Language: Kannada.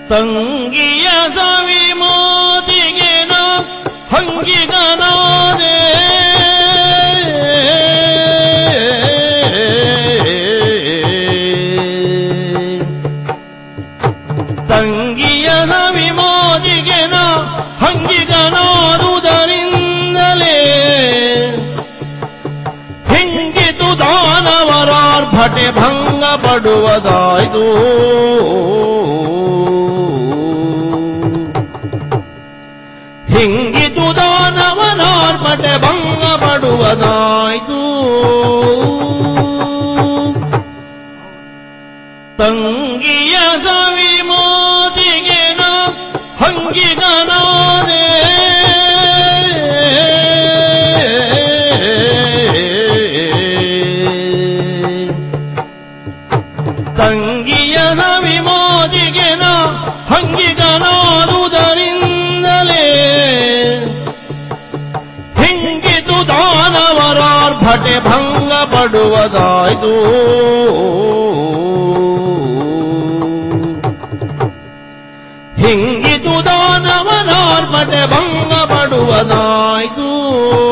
ತಂಗಿಯ ಸವಿ ಮಾತಿಗೆ ನಾ ಹಂಗಿಗನಾದೆ ತಂಗಿಯ ಸವಿ ಮಾತಿಗೆ ನಾ ಹಂಗಿಗನಾದುದರಿಂದಲೇ ಹಿಂಗಿತು ದಾನವರಾರ್ಭಟೆ ಭಂಗ ಪಡುವುದಾಯ್ತು ಹಿಂಗಿತು ದಾನವರಾರ್ಭಟೆ ಭಂಗ ಪಡುವುದಾಯ್ತು ತಂಗಿಯ ಸವಿ ಮೋದಿಗೆ ನಾ ಹಂಗಿಗನಾದೆ ತಂಗಿಯ ಸವಿ ಮೋದಿಗೆ ನಾ ಹಂಗಿಗನಾದುದರಿಂದಲೇ ಹಿಂಗಿತು ದಾನವರಾರ್ಭಟೆ ಭಂಗ ಪಡುವುದಾಯ್ತು ಹಿಂಗಿತು ದಾನವರಾರ್ಭಟೆ ಭಂಗ ಪಡುವುದಾಯ್ತು